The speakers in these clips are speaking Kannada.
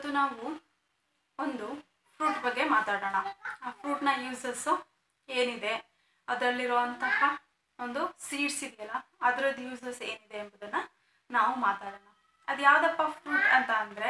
ಇವತ್ತು ನಾವು ಒಂದು ಫ್ರೂಟ್ ಬಗ್ಗೆ ಮಾತಾಡೋಣ ಆ ಫ್ರೂಟ್ನ ಯೂಸಸ್ಸು ಏನಿದೆ ಅದರಲ್ಲಿರುವಂತಹ ಒಂದು ಸೀಡ್ಸ್ ಇದೆಯಲ್ಲ ಅದರದ್ದು ಯೂಸಸ್ ಏನಿದೆ ಎಂಬುದನ್ನು ನಾವು ಮಾತಾಡೋಣ ಅದು ಯಾವುದಪ್ಪ ಫ್ರೂಟ್ ಅಂತ ಅಂದರೆ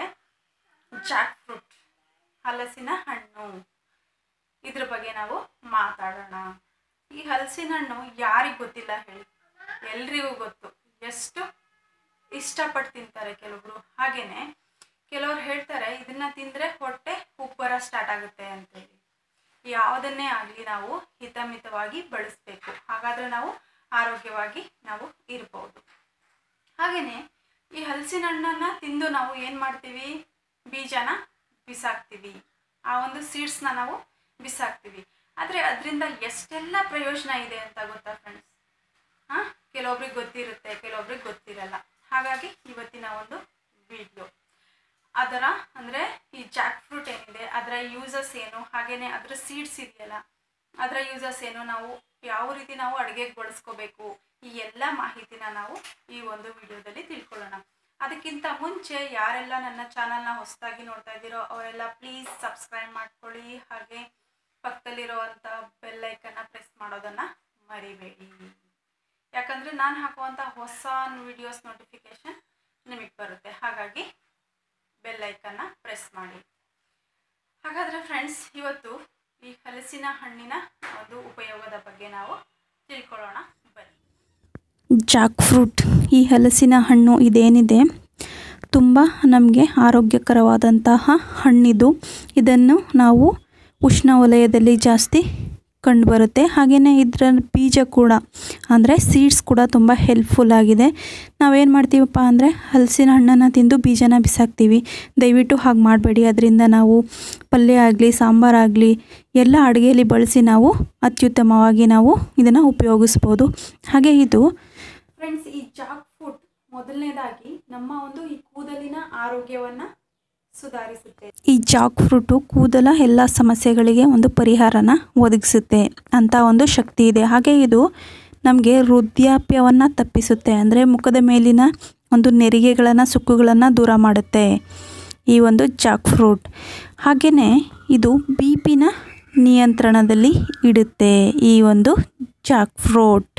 ಜಾಕ್ ಫ್ರೂಟ್ ಹಲಸಿನ ಹಣ್ಣು ಇದ್ರ ಬಗ್ಗೆ ನಾವು ಮಾತಾಡೋಣ ಈ ಹಲಸಿನ ಹಣ್ಣು ಯಾರಿಗೆ ಗೊತ್ತಿಲ್ಲ ಹೇಳಿ ಎಲ್ರಿಗೂ ಗೊತ್ತು ಎಷ್ಟು ಇಷ್ಟಪಟ್ಟು ತಿಂತಾರೆ ಕೆಲವೊಬ್ರು ಹಾಗೇನೆ ಕೆಲವ್ರು ಹೇಳ್ತಾರೆ ಇದನ್ನ ತಿಂದರೆ ಹೊಟ್ಟೆ ಉಬ್ಬರ ಸ್ಟಾರ್ಟ್ ಆಗುತ್ತೆ ಅಂತೇಳಿ ಯಾವುದನ್ನೇ ಆಗಲಿ ನಾವು ಹಿತಮಿತವಾಗಿ ಬಳಸಬೇಕು ಹಾಗಾದರೆ ನಾವು ಆರೋಗ್ಯವಾಗಿ ನಾವು ಇರ್ಬೋದು ಹಾಗೆಯೇ ಈ ಹಲಸಿನ ಹಣ್ಣನ್ನು ತಿಂದು ನಾವು ಏನು ಮಾಡ್ತೀವಿ ಬೀಜನ ಬಿಸಾಕ್ತೀವಿ ಆ ಒಂದು ಸೀಡ್ಸ್ನ ನಾವು ಬಿಸಾಕ್ತೀವಿ ಆದರೆ ಅದರಿಂದ ಎಷ್ಟೆಲ್ಲ ಪ್ರಯೋಜನ ಇದೆ ಅಂತ ಗೊತ್ತಾ ಫ್ರೆಂಡ್ಸ್ ಹಾಂ ಕೆಲವೊಬ್ರಿಗೆ ಗೊತ್ತಿರುತ್ತೆ ಕೆಲವೊಬ್ರಿಗೆ ಗೊತ್ತಿರಲ್ಲ ಹಾಗಾಗಿ ಇವತ್ತಿನ ಒಂದು ವಿಡಿಯೋ ಅದರ ಅಂದರೆ ಈ ಜಾಕ್ ಫ್ರೂಟ್ ಏನಿದೆ ಅದರ ಯೂಸಸ್ ಏನು ಹಾಗೆಯೇ ಅದರ ಸೀಡ್ಸ್ ಇದೆಯಲ್ಲ ಅದರ ಯೂಸಸ್ ಏನು ನಾವು ಯಾವ ರೀತಿ ನಾವು ಅಡುಗೆಗೆ ಬಳಸ್ಕೋಬೇಕು ಈ ಎಲ್ಲ ಮಾಹಿತಿನ ನಾವು ಈ ಒಂದು ವಿಡಿಯೋದಲ್ಲಿ ತಿಳ್ಕೊಳ್ಳೋಣ ಅದಕ್ಕಿಂತ ಮುಂಚೆ ಯಾರೆಲ್ಲ ನನ್ನ ಚಾನಲ್ನ ಹೊಸದಾಗಿ ನೋಡ್ತಾ ಇದ್ದೀರೋ ಅವರೆಲ್ಲ ಪ್ಲೀಸ್ ಸಬ್ಸ್ಕ್ರೈಬ್ ಮಾಡ್ಕೊಳ್ಳಿ ಹಾಗೆ ಪಕ್ಕದಲ್ಲಿರುವಂಥ ಬೆಲ್ಲೈಕನ್ನ ಪ್ರೆಸ್ ಮಾಡೋದನ್ನು ಮರಿಬೇಡಿ ಯಾಕಂದರೆ ನಾನು ಹಾಕುವಂಥ ಹೊಸ ವಿಡಿಯೋಸ್ ನೋಟಿಫಿಕೇಶನ್ ನಿಮಗೆ ಬರುತ್ತೆ ಹಾಗಾಗಿ ಬೆಲ್ಲೈಕನ್ನ ಪ್ರೆಸ್ ಮಾಡಿ ಹಾಗಾದರೆ ಫ್ರೆಂಡ್ಸ್ ಇವತ್ತು ಈ ಹಲಸಿನ ಹಣ್ಣಿನ ಒಂದು ಉಪಯೋಗದ ಬಗ್ಗೆ ನಾವು ತಿಳ್ಕೊಳ್ಳೋಣ ಬನ್ನಿ ಜಾಕ್ ಫ್ರೂಟ್ ಈ ಹಲಸಿನ ಹಣ್ಣು ಇದೇನಿದೆ ತುಂಬ ನಮಗೆ ಆರೋಗ್ಯಕರವಾದಂತಹ ಹಣ್ಣಿದು ಇದನ್ನು ನಾವು ಉಷ್ಣವಲಯದಲ್ಲಿ ಜಾಸ್ತಿ ಕಂಡುಬರುತ್ತೆ ಹಾಗೆಯೇ ಇದರ ಬೀಜ ಕೂಡ ಅಂದರೆ ಸೀಡ್ಸ್ ಕೂಡ ತುಂಬ ಹೆಲ್ಪ್ಫುಲ್ ಆಗಿದೆ ನಾವೇನು ಮಾಡ್ತೀವಪ್ಪ ಅಂದರೆ ಹಲಸಿನ ಹಣ್ಣನ್ನು ತಿಂದು ಬೀಜನ ಬಿಸಾಕ್ತೀವಿ ದಯವಿಟ್ಟು ಹಾಗೆ ಮಾಡಬೇಡಿ ಅದರಿಂದ ನಾವು ಪಲ್ಯ ಆಗಲಿ ಸಾಂಬಾರಾಗಲಿ ಎಲ್ಲ ಅಡುಗೆಯಲ್ಲಿ ಬಳಸಿ ನಾವು ಅತ್ಯುತ್ತಮವಾಗಿ ನಾವು ಇದನ್ನು ಉಪಯೋಗಿಸ್ಬೋದು ಹಾಗೆ ಇದು ಫ್ರೆಂಡ್ಸ್ ಈ ಜಾಕ್ ಫುಡ್ ಮೊದಲನೇದಾಗಿ ನಮ್ಮ ಒಂದು ಈ ಕೂದಲಿನ ಆರೋಗ್ಯವನ್ನು ಸುಧಾರಿಸುತ್ತೆ ಈ ಜಾಕ್ ಫ್ರೂಟು ಕೂದಲ ಎಲ್ಲ ಸಮಸ್ಯೆಗಳಿಗೆ ಒಂದು ಪರಿಹಾರನ ಒದಗಿಸುತ್ತೆ ಅಂತ ಒಂದು ಶಕ್ತಿ ಇದೆ ಹಾಗೆ ಇದು ನಮಗೆ ವೃದ್ಧಾಪ್ಯವನ್ನು ತಪ್ಪಿಸುತ್ತೆ ಅಂದರೆ ಮುಖದ ಮೇಲಿನ ಒಂದು ನೆರಿಗೆಗಳನ್ನು ಸುಕ್ಕುಗಳನ್ನು ದೂರ ಮಾಡುತ್ತೆ ಈ ಒಂದು ಜಾಕ್ ಫ್ರೂಟ್ ಹಾಗೆಯೇ ಇದು ಬಿ ಪಿನ ನಿಯಂತ್ರಣದಲ್ಲಿ ಇಡುತ್ತೆ ಈ ಒಂದು ಜಾಕ್ ಫ್ರೂಟ್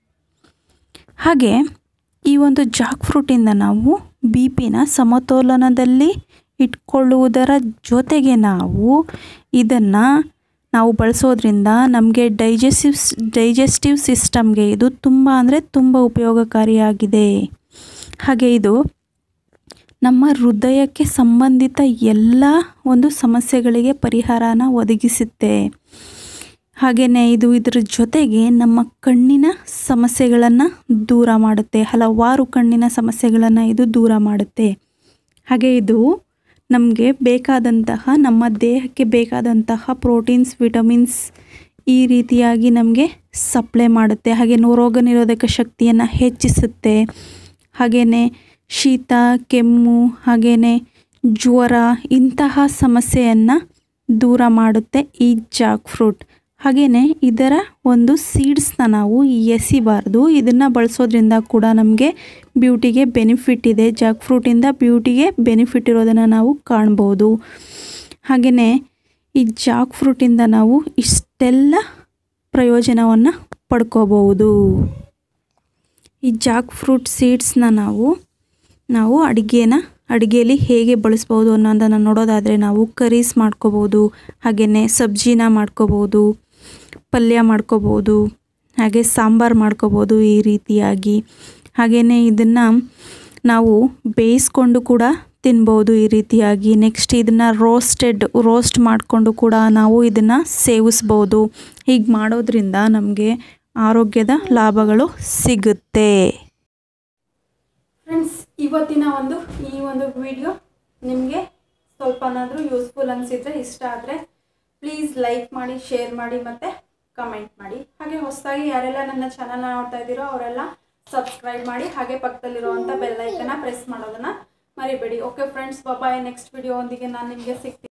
ಹಾಗೆ ಈ ಒಂದು ಜಾಕ್ ಫ್ರೂಟಿಂದ ನಾವು ಬಿ ಪಿನ ಸಮತೋಲನದಲ್ಲಿ ಇಟ್ಕೊಳ್ಳುವುದರ ಜೊತೆಗೆ ನಾವು ಇದನ್ನು ನಾವು ಬಳಸೋದ್ರಿಂದ ನಮಗೆ ಡೈಜೆಸ್ಟಿವ್ ಡೈಜೆಸ್ಟಿವ್ ಸಿಸ್ಟಮ್ಗೆ ಇದು ತುಂಬ ಅಂದರೆ ತುಂಬ ಉಪಯೋಗಕಾರಿಯಾಗಿದೆ ಹಾಗೆ ಇದು ನಮ್ಮ ಹೃದಯಕ್ಕೆ ಸಂಬಂಧಿತ ಎಲ್ಲ ಒಂದು ಸಮಸ್ಯೆಗಳಿಗೆ ಪರಿಹಾರನ ಒದಗಿಸುತ್ತೆ ಹಾಗೆಯೇ ಇದು ಇದರ ಜೊತೆಗೆ ನಮ್ಮ ಕಣ್ಣಿನ ಸಮಸ್ಯೆಗಳನ್ನು ದೂರ ಮಾಡುತ್ತೆ ಹಲವಾರು ಕಣ್ಣಿನ ಸಮಸ್ಯೆಗಳನ್ನು ಇದು ದೂರ ಮಾಡುತ್ತೆ ಹಾಗೆ ಇದು ನಮಗೆ ಬೇಕಾದಂತಹ ನಮ್ಮ ದೇಹಕ್ಕೆ ಬೇಕಾದಂತಹ ಪ್ರೋಟೀನ್ಸ್ ವಿಟಮಿನ್ಸ್ ಈ ರೀತಿಯಾಗಿ ನಮಗೆ ಸಪ್ಲೈ ಮಾಡುತ್ತೆ ಹಾಗೆ ರೋಗ ನಿರೋಧಕ ಶಕ್ತಿಯನ್ನು ಹೆಚ್ಚಿಸುತ್ತೆ ಹಾಗೆಯೇ ಶೀತ ಕೆಮ್ಮು ಹಾಗೆಯೇ ಜ್ವರ ಇಂತಹ ಸಮಸ್ಯೆಯನ್ನು ದೂರ ಮಾಡುತ್ತೆ ಈ ಜಾಕ್ ಫ್ರೂಟ್ ಹಾಗೆಯೇ ಇದರ ಒಂದು ಸೀಡ್ಸ್ನ ನಾವು ಎಸಿಬಾರ್ದು ಇದನ್ನು ಬಳಸೋದ್ರಿಂದ ಕೂಡ ನಮಗೆ ಬ್ಯೂಟಿಗೆ ಬೆನಿಫಿಟ್ ಇದೆ ಜಾಕ್ ಫ್ರೂಟಿಂದ ಬ್ಯೂಟಿಗೆ ಬೆನಿಫಿಟ್ ಇರೋದನ್ನು ನಾವು ಕಾಣ್ಬೋದು ಹಾಗೆಯೇ ಈ ಜಾಕ್ ಫ್ರೂಟಿಂದ ನಾವು ಇಷ್ಟೆಲ್ಲ ಪ್ರಯೋಜನವನ್ನು ಪಡ್ಕೋಬಹುದು ಈ ಜಾಕ್ ಫ್ರೂಟ್ ಸೀಡ್ಸ್ನ ನಾವು ನಾವು ಅಡುಗೆನ ಅಡುಗೆಯಲ್ಲಿ ಹೇಗೆ ಬಳಸ್ಬೋದು ಅನ್ನೋದನ್ನು ನೋಡೋದಾದರೆ ನಾವು ಕರೀಸ್ ಮಾಡ್ಕೋಬೋದು ಹಾಗೆಯೇ ಸಬ್ಜಿನ ಮಾಡ್ಕೋಬೋದು ಪಲ್ಯ ಮಾಡ್ಕೋಬೋದು ಹಾಗೆ ಸಾಂಬಾರು ಮಾಡ್ಕೋಬೋದು ಈ ರೀತಿಯಾಗಿ ಹಾಗೆಯೇ ಇದನ್ನು ನಾವು ಬೇಯಿಸ್ಕೊಂಡು ಕೂಡ ತಿನ್ಬೋದು ಈ ರೀತಿಯಾಗಿ ನೆಕ್ಸ್ಟ್ ಇದನ್ನು ರೋಸ್ಟೆಡ್ ರೋಸ್ಟ್ ಮಾಡಿಕೊಂಡು ಕೂಡ ನಾವು ಇದನ್ನು ಸೇವಿಸ್ಬೋದು ಹೀಗೆ ಮಾಡೋದ್ರಿಂದ ನಮಗೆ ಆರೋಗ್ಯದ ಲಾಭಗಳು ಸಿಗುತ್ತೆ ಫ್ರೆಂಡ್ಸ್ ಇವತ್ತಿನ ಒಂದು ಈ ಒಂದು ವಿಡಿಯೋ ನಿಮಗೆ ಸ್ವಲ್ಪನಾದರೂ ಯೂಸ್ಫುಲ್ ಅನಿಸಿದರೆ ಇಷ್ಟ ಆದರೆ ಪ್ಲೀಸ್ ಲೈಕ್ ಮಾಡಿ ಶೇರ್ ಮಾಡಿ ಮತ್ತು ಕಮೆಂಟ್ ಮಾಡಿ ಹಾಗೆ ಹೊಸದಾಗಿ ಯಾರೆಲ್ಲ ನನ್ನ ಚಾನಲ್ನ ನೋಡ್ತಾ ಇದ್ದೀರೋ ಅವರೆಲ್ಲ ಸಬ್ಸ್ಕ್ರೈಬ್ ಮಾಡಿ ಹಾಗೆ ಪಕ್ಕದಲ್ಲಿರುವಂಥ ಬೆಲ್ಲೈಕನ್ನ ಪ್ರೆಸ್ ಮಾಡೋದನ್ನು ಮರಿಬೇಡಿ okay friends bye next video ಒಂದಿಗೆ ನಾನು ನಿಮಗೆ ಸಿಗ್ತೀನಿ